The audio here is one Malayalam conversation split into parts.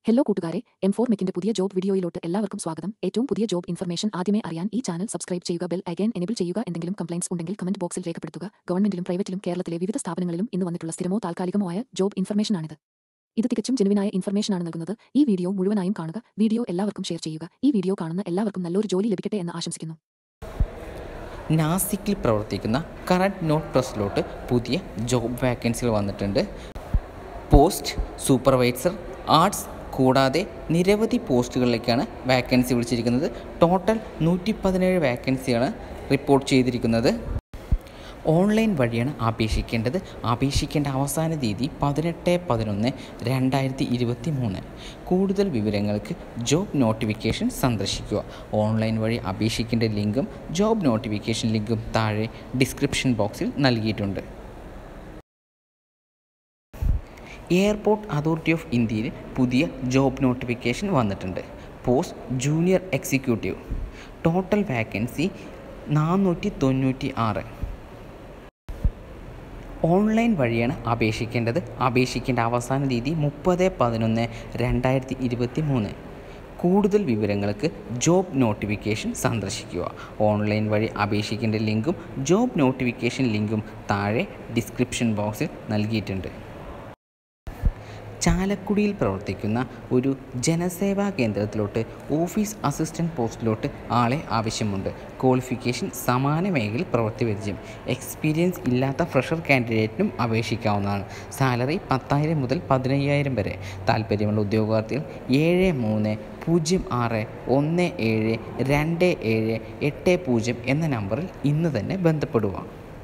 ഹലോ കൂട്ടുകാരെ എം ഫോർ മെക്കിന്റെ പുതിയ ജോബ് വീഡിയോയിലോട്ട് എല്ലാവർക്കും സ്വാഗതം ഏറ്റവും പുതിയ ജോബ് ഇൻഫർമേഷൻ ആദ്യമേ അറിയാൻ ഈ ചാനൽ സബ്സ്ക്രൈബ് ചെയ്യുക ബെൽ ഐക്കൺ എനേബിൾ ചെയ്യുക എന്തെങ്കിലും കംപ്ലൈൻസ് ഉണ്ടെങ്കിൽ കമന്റ് ബോക്സിൽ രേഖപ്പെടുത്തുക ഗവൺമെന്റിലും പ്രൈവറ്റിലും കേരളത്തിലെ വിവിധ സ്ഥാപനങ്ങളിലും ഇന്ന് വന്നിട്ടുള്ള സ്ഥിരമോ താൽക്കാലികമോ ആയ ജോബ് ഇൻഫർമേഷനാണിത് ഇത് തികച്ചും ജെനുവിനായ ഇൻഫർമേഷനാണ് നൽകുന്നത് ഈ വീഡിയോ മുഴുവനായും കാണുക വീഡിയോ എല്ലാവർക്കും ഷെയർ ചെയ്യുക ഈ വീഡിയോ കാണുന്ന എല്ലാവർക്കും നല്ലൊരു ജോലി ലഭിക്കട്ടെ എന്ന് ആശംസിക്കുന്നു നാസിക്കിൽ പ്രവർത്തിക്കുന്ന കറണ്ട് നോട്ട് പ്രസ്സിലോട്ട് പുതിയ ജോബ് വാക്കൻസികൾ വന്നിട്ടുണ്ട് പോസ്റ്റ് സൂപ്പർവൈസർ ആർട്സ് കൂടാതെ നിരവധി പോസ്റ്റുകളിലേക്കാണ് വാക്കൻസി വിളിച്ചിരിക്കുന്നത് ടോട്ടൽ നൂറ്റി പതിനേഴ് വാക്കൻസിയാണ് റിപ്പോർട്ട് ചെയ്തിരിക്കുന്നത് ഓൺലൈൻ വഴിയാണ് അപേക്ഷിക്കേണ്ടത് അപേക്ഷിക്കേണ്ട അവസാന തീയതി പതിനെട്ട് പതിനൊന്ന് രണ്ടായിരത്തി ഇരുപത്തി മൂന്ന് കൂടുതൽ വിവരങ്ങൾക്ക് ജോബ് നോട്ടിഫിക്കേഷൻ സന്ദർശിക്കുക ഓൺലൈൻ വഴി അപേക്ഷിക്കേണ്ട ലിങ്കും ജോബ് നോട്ടിഫിക്കേഷൻ ലിങ്കും താഴെ ഡിസ്ക്രിപ്ഷൻ ബോക്സിൽ നൽകിയിട്ടുണ്ട് എയർപോർട്ട് അതോറിറ്റി ഓഫ് ഇന്ത്യയിൽ പുതിയ ജോബ് നോട്ടിഫിക്കേഷൻ വന്നിട്ടുണ്ട് post junior executive total vacancy നാനൂറ്റി തൊണ്ണൂറ്റി ആറ് ഓൺലൈൻ വഴിയാണ് അപേക്ഷിക്കേണ്ടത് അപേക്ഷിക്കേണ്ട അവസാന തീയതി മുപ്പത് പതിനൊന്ന് രണ്ടായിരത്തി ഇരുപത്തി മൂന്ന് കൂടുതൽ വിവരങ്ങൾക്ക് ജോബ് നോട്ടിഫിക്കേഷൻ സന്ദർശിക്കുക ഓൺലൈൻ വഴി അപേക്ഷിക്കേണ്ട ലിങ്കും ജോബ് നോട്ടിഫിക്കേഷൻ ലിങ്കും താഴെ ഡിസ്ക്രിപ്ഷൻ ബോക്സിൽ നൽകിയിട്ടുണ്ട് ചാലക്കുടിയിൽ പ്രവർത്തിക്കുന്ന ഒരു ജനസേവാ കേന്ദ്രത്തിലോട്ട് ഓഫീസ് അസിസ്റ്റൻറ്റ് പോസ്റ്റിലോട്ട് ആളെ ആവശ്യമുണ്ട് ക്വാളിഫിക്കേഷൻ സമാന മേഖലയിൽ പ്രവൃത്തി പരിചയം എക്സ്പീരിയൻസ് ഇല്ലാത്ത ഫ്രഷർ കാൻഡിഡേറ്റിനും അപേക്ഷിക്കാവുന്നതാണ് സാലറി പത്തായിരം മുതൽ പതിനയ്യായിരം വരെ താല്പര്യമുള്ള ഉദ്യോഗാർത്ഥികൾ ഏഴ് മൂന്ന് പൂജ്യം ആറ് ഒന്ന് ഏഴ് രണ്ട് ഏഴ് എട്ട് പൂജ്യം എന്ന നമ്പറിൽ ഇന്ന് തന്നെ ബന്ധപ്പെടുക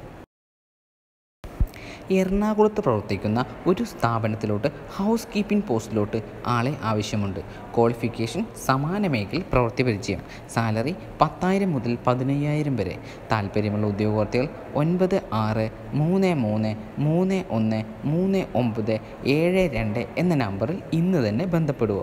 എറണാകുളത്ത് പ്രവർത്തിക്കുന്ന ഒരു സ്ഥാപനത്തിലോട്ട് ഹൗസ് കീപ്പിംഗ് പോസ്റ്റിലോട്ട് ആളെ ആവശ്യമുണ്ട് ക്വാളിഫിക്കേഷൻ സമാന മേഖലയിൽ പ്രവൃത്തി പരിചയം സാലറി പത്തായിരം മുതൽ പതിനയ്യായിരം വരെ താല്പര്യമുള്ള ഉദ്യോഗാർത്ഥികൾ ഒൻപത് ആറ് മൂന്ന് മൂന്ന് മൂന്ന് ഒന്ന് മൂന്ന് ഒമ്പത് ഏഴ് രണ്ട് എന്ന നമ്പറിൽ ഇന്ന് തന്നെ ബന്ധപ്പെടുക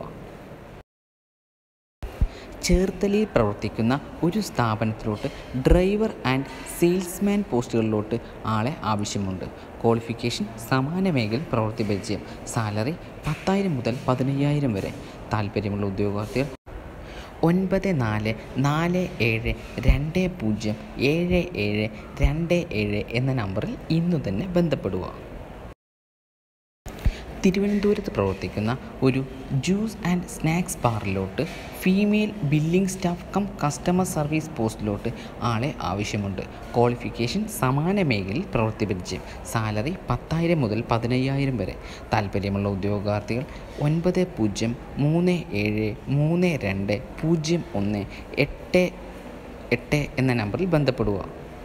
ചേർത്തലയിൽ പ്രവർത്തിക്കുന്ന ഒരു സ്ഥാപനത്തിലോട്ട് ഡ്രൈവർ ആൻഡ് സെയിൽസ്മാൻ പോസ്റ്റുകളിലോട്ട് ആളെ ആവശ്യമുണ്ട് ക്വാളിഫിക്കേഷൻ സമാന മേഖലയിൽ പ്രവൃത്തി പരിചയം സാലറി പത്തായിരം മുതൽ പതിനയ്യായിരം വരെ താല്പര്യമുള്ള ഉദ്യോഗാർത്ഥികൾ ഒൻപത് നാല് നാല് ഏഴ് രണ്ട് പൂജ്യം ഏഴ് ഏഴ് രണ്ട് ഏഴ് എന്ന നമ്പറിൽ ഇന്നു തന്നെ ബന്ധപ്പെടുക തിരുവനന്തപുരത്ത് പ്രവർത്തിക്കുന്ന ഒരു ജ്യൂസ് ആൻഡ് സ്നാക്സ് ബാറിലോട്ട് female billing staff cum customer service പോസ്റ്റിലോട്ട് ആളെ ആവശ്യമുണ്ട് ക്വാളിഫിക്കേഷൻ സമാന മേഖലയിൽ പ്രവൃത്തി പരിചയം സാലറി പത്തായിരം മുതൽ പതിനയ്യായിരം വരെ താല്പര്യമുള്ള ഉദ്യോഗാർത്ഥികൾ ഒൻപത് പൂജ്യം മൂന്ന് ഏഴ് മൂന്ന് രണ്ട് പൂജ്യം ഒന്ന് എട്ട് എട്ട് എന്ന നമ്പറിൽ ബന്ധപ്പെടുക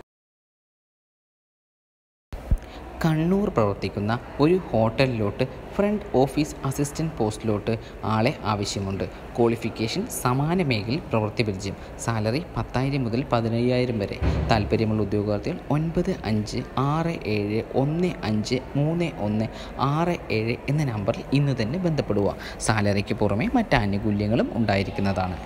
കണ്ണൂർ പ്രവർത്തിക്കുന്ന ഒരു ഹോട്ടലിലോട്ട് ഫ്രണ്ട് ഓഫീസ് അസിസ്റ്റൻറ്റ് പോസ്റ്റിലോട്ട് ആളെ ആവശ്യമുണ്ട് ക്വാളിഫിക്കേഷൻ സമാന മേഖലയിൽ പ്രവൃത്തി പരിചയം സാലറി പത്തായിരം മുതൽ പതിനയ്യായിരം വരെ താല്പര്യമുള്ള ഉദ്യോഗാർത്ഥികൾ ഒൻപത് അഞ്ച് ആറ് ഏഴ് ഒന്ന് അഞ്ച് മൂന്ന് ഒന്ന് ആറ് ഏഴ് എന്ന നമ്പറിൽ ഇന്ന് തന്നെ ബന്ധപ്പെടുക സാലറിക്ക് പുറമെ മറ്റ് ആനുകൂല്യങ്ങളും ഉണ്ടായിരിക്കുന്നതാണ്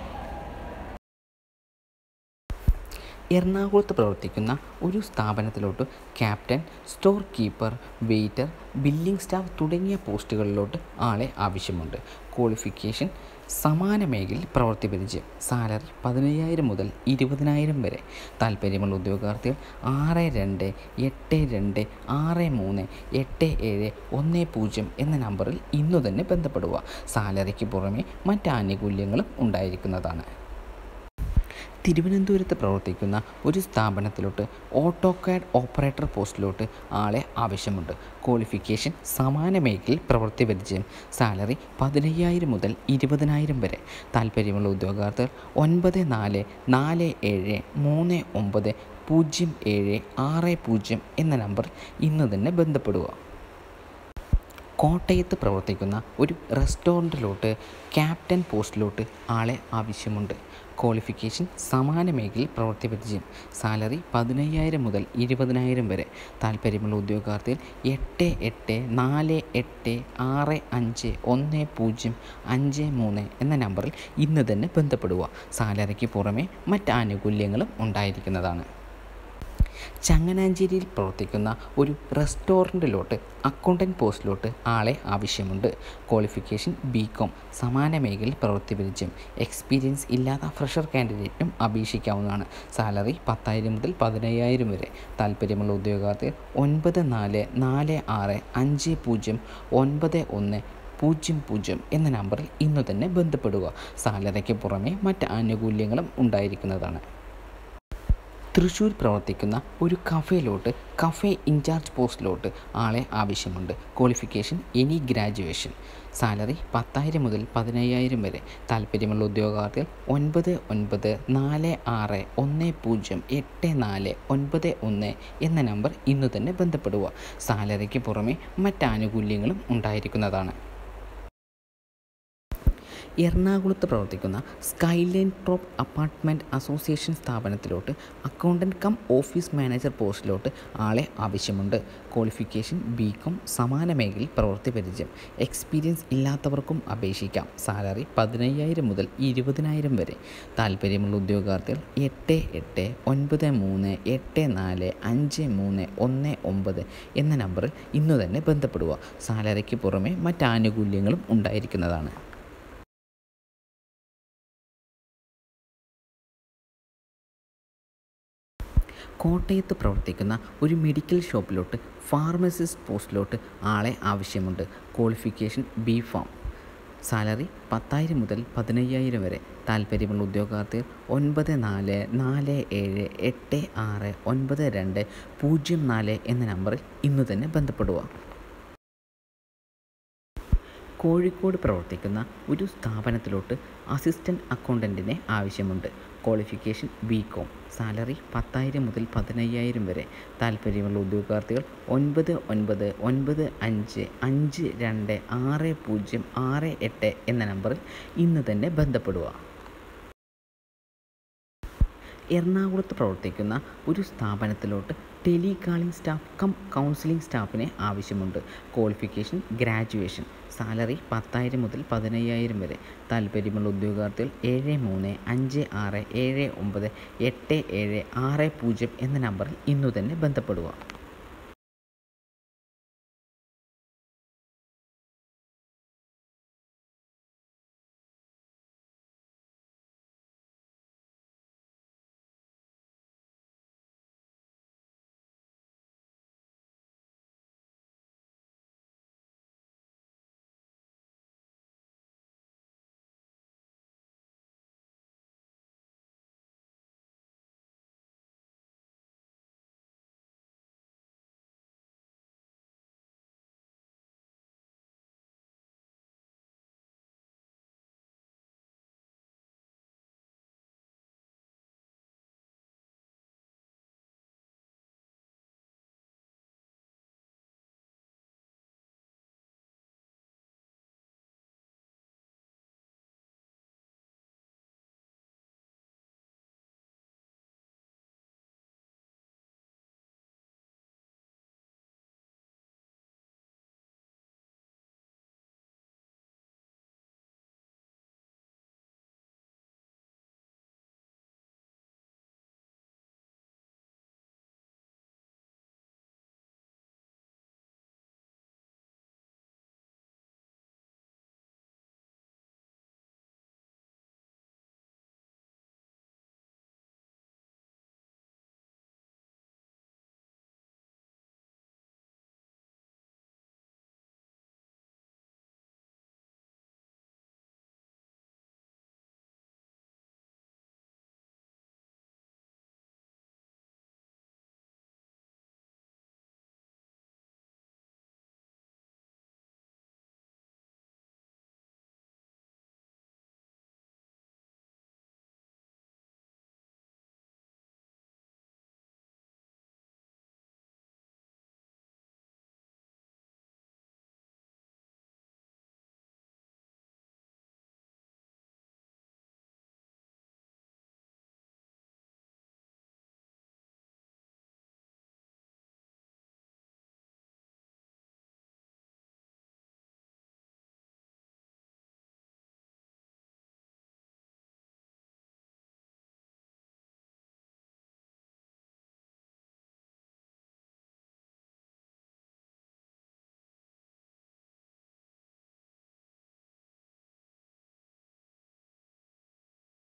എറണാകുളത്ത് പ്രവർത്തിക്കുന്ന ഒരു സ്ഥാപനത്തിലോട്ട് captain store keeper waiter billing staff തുടങ്ങിയ പോസ്റ്റുകളിലോട്ട് ആളെ ആവശ്യമുണ്ട് ക്വാളിഫിക്കേഷൻ സമാന മേഖലയിൽ പ്രവൃത്തി പരിചയം സാലറി പതിനയ്യായിരം മുതൽ ഇരുപതിനായിരം വരെ താല്പര്യമുള്ള ഉദ്യോഗാർത്ഥികൾ ആറ് രണ്ട് എട്ട് രണ്ട് ആറ് മൂന്ന് എട്ട് ഏഴ് ഒന്ന് പൂജ്യം എന്ന നമ്പറിൽ ഇന്നു തന്നെ ബന്ധപ്പെടുക സാലറിക്ക് പുറമെ മറ്റ് ആനുകൂല്യങ്ങളും ഉണ്ടായിരിക്കുന്നതാണ് തിരുവനന്തപുരത്ത് പ്രവർത്തിക്കുന്ന ഒരു സ്ഥാപനത്തിലോട്ട് ഓട്ടോകാഡ് ഓപ്പറേറ്റർ പോസ്റ്റിലോട്ട് ആളെ ആവശ്യമുണ്ട് ക്വാളിഫിക്കേഷൻ സമാന മേഖലയിൽ പ്രവൃത്തി പരിചയം സാലറി പതിനയ്യായിരം മുതൽ ഇരുപതിനായിരം വരെ താല്പര്യമുള്ള ഉദ്യോഗാർത്ഥികൾ ഒൻപത് നാല് നാല് ഏഴ് മൂന്ന് ഒമ്പത് പൂജ്യം ഏഴ് ആറ് പൂജ്യം എന്ന നമ്പറിൽ ഇന്ന് തന്നെ ബന്ധപ്പെടുക കോട്ടയത്ത് പ്രവർത്തിക്കുന്ന ഒരു റെസ്റ്റോറൻറ്റിലോട്ട് ക്യാപ്റ്റൻ പോസ്റ്റിലോട്ട് ആളെ ആവശ്യമുണ്ട് ക്വാളിഫിക്കേഷൻ സമാന മേഖലയിൽ പ്രവൃത്തി പരിചയം സാലറി പതിനയ്യായിരം മുതൽ ഇരുപതിനായിരം വരെ താല്പര്യമുള്ള ഉദ്യോഗാർത്ഥികൾ എട്ട് എട്ട് നാല് എട്ട് ആറ് അഞ്ച് ഒന്ന് പൂജ്യം അഞ്ച് മൂന്ന് എന്ന നമ്പറിൽ ഇന്ന് തന്നെ ബന്ധപ്പെടുക സാലറിക്ക് പുറമെ മറ്റ് ആനുകൂല്യങ്ങളും ഉണ്ടായിരിക്കുന്നതാണ് ചങ്ങനാഞ്ചേരിയിൽ പ്രവർത്തിക്കുന്ന ഒരു റെസ്റ്റോറൻറ്റിലോട്ട് അക്കൗണ്ടൻറ്റ് പോസ്റ്റിലോട്ട് ആളെ ആവശ്യമുണ്ട് ക്വാളിഫിക്കേഷൻ ബി കോം സമാന മേഖലയിൽ പ്രവൃത്തി പരിചയം എക്സ്പീരിയൻസ് ഇല്ലാത്ത ഫ്രഷർ കാൻഡിഡേറ്റിനും അപേക്ഷിക്കാവുന്നതാണ് സാലറി പത്തായിരം മുതൽ പതിനയ്യായിരം വരെ താല്പര്യമുള്ള ഉദ്യോഗാർത്ഥികൾ ഒൻപത് നാല് നാല് ആറ് അഞ്ച് പൂജ്യം ഒൻപത് ഒന്ന് പൂജ്യം പൂജ്യം എന്ന നമ്പറിൽ ഇന്നു തന്നെ ബന്ധപ്പെടുക സാലറിക്ക് പുറമെ മറ്റ് ആനുകൂല്യങ്ങളും ഉണ്ടായിരിക്കുന്നതാണ് തൃശ്ശൂർ പ്രവർത്തിക്കുന്ന ഒരു കഫേയിലോട്ട് കഫേ ഇൻചാർജ് പോസ്റ്റിലോട്ട് ആളെ ആവശ്യമുണ്ട് ക്വാളിഫിക്കേഷൻ എനി ഗ്രാജുവേഷൻ സാലറി പത്തായിരം മുതൽ പതിനയ്യായിരം വരെ താല്പര്യമുള്ള ഉദ്യോഗാർത്ഥികൾ ഒൻപത് ഒൻപത് നാല് ആറ് ഒന്ന് പൂജ്യം എട്ട് നാല് ഒൻപത് ഒന്ന് എന്ന നമ്പർ ഇന്നു തന്നെ ബന്ധപ്പെടുക സാലറിക്ക് പുറമെ മറ്റ് ആനുകൂല്യങ്ങളും ഉണ്ടായിരിക്കുന്നതാണ് എറണാകുളത്ത് പ്രവർത്തിക്കുന്ന സ്കൈലൈൻ ടോപ്പ് അപ്പാർട്ട്മെൻറ്റ് അസോസിയേഷൻ സ്ഥാപനത്തിലോട്ട് അക്കൗണ്ടൻറ്റ് കം ഓഫീസ് മാനേജർ പോസ്റ്റിലോട്ട് ആളെ ആവശ്യമുണ്ട് ക്വാളിഫിക്കേഷൻ ബി കോം സമാന മേഖലയിൽ പ്രവൃത്തി പരിചയം എക്സ്പീരിയൻസ് ഇല്ലാത്തവർക്കും അപേക്ഷിക്കാം സാലറി പതിനയ്യായിരം മുതൽ ഇരുപതിനായിരം വരെ താല്പര്യമുള്ള ഉദ്യോഗാർത്ഥികൾ എട്ട് എട്ട് ഒൻപത് മൂന്ന് എട്ട് നാല് അഞ്ച് മൂന്ന് ഒന്ന് ഒമ്പത് എന്ന നമ്പറിൽ ഇന്നു തന്നെ ബന്ധപ്പെടുക സാലറിക്ക് പുറമെ മറ്റ് ആനുകൂല്യങ്ങളും ഉണ്ടായിരിക്കുന്നതാണ് കോട്ടയത്ത് പ്രവർത്തിക്കുന്ന ഒരു മെഡിക്കൽ ഷോപ്പിലോട്ട് ഫാർമസിസ്റ്റ് പോസ്റ്റിലോട്ട് ആളെ ആവശ്യമുണ്ട് ക്വാളിഫിക്കേഷൻ ബി ഫാം സാലറി പത്തായിരം മുതൽ പതിനയ്യായിരം വരെ താല്പര്യമുള്ള ഉദ്യോഗാർത്ഥികൾ ഒൻപത് നാല് നാല് ഏഴ് എട്ട് ആറ് ഒൻപത് രണ്ട് പൂജ്യം നാല് എന്ന നമ്പറിൽ ഇന്നു തന്നെ ബന്ധപ്പെടുക കോഴിക്കോട് പ്രവർത്തിക്കുന്ന ഒരു സ്ഥാപനത്തിലോട്ട് അസിസ്റ്റൻറ്റ് അക്കൗണ്ടൻറ്റിനെ ആവശ്യമുണ്ട് ക്വാളിഫിക്കേഷൻ ബി കോം സാലറി പത്തായിരം മുതൽ പതിനയ്യായിരം വരെ താല്പര്യമുള്ള ഉദ്യോഗാർത്ഥികൾ ഒൻപത് ഒൻപത് ഒൻപത് അഞ്ച് അഞ്ച് രണ്ട് ആറ് പൂജ്യം ആറ് എട്ട് എന്ന നമ്പറിൽ ഇന്ന് തന്നെ ബന്ധപ്പെടുക എറണാകുളത്ത് പ്രവർത്തിക്കുന്ന ഒരു സ്ഥാപനത്തിലോട്ട് ടെലികാളിംഗ് സ്റ്റാഫ് കം കൗൺസിലിംഗ് സ്റ്റാഫിനെ ആവശ്യമുണ്ട് ക്വാളിഫിക്കേഷൻ ഗ്രാജുവേഷൻ സാലറി പത്തായിരം മുതൽ പതിനയ്യായിരം വരെ താല്പര്യമുള്ള ഉദ്യോഗാർത്ഥികൾ ഏഴ് മൂന്ന് അഞ്ച് ആറ് ഏഴ് ഒമ്പത് എട്ട് ഏഴ് ആറ് പൂജ്യം എന്ന നമ്പറിൽ ഇന്നു തന്നെ ബന്ധപ്പെടുക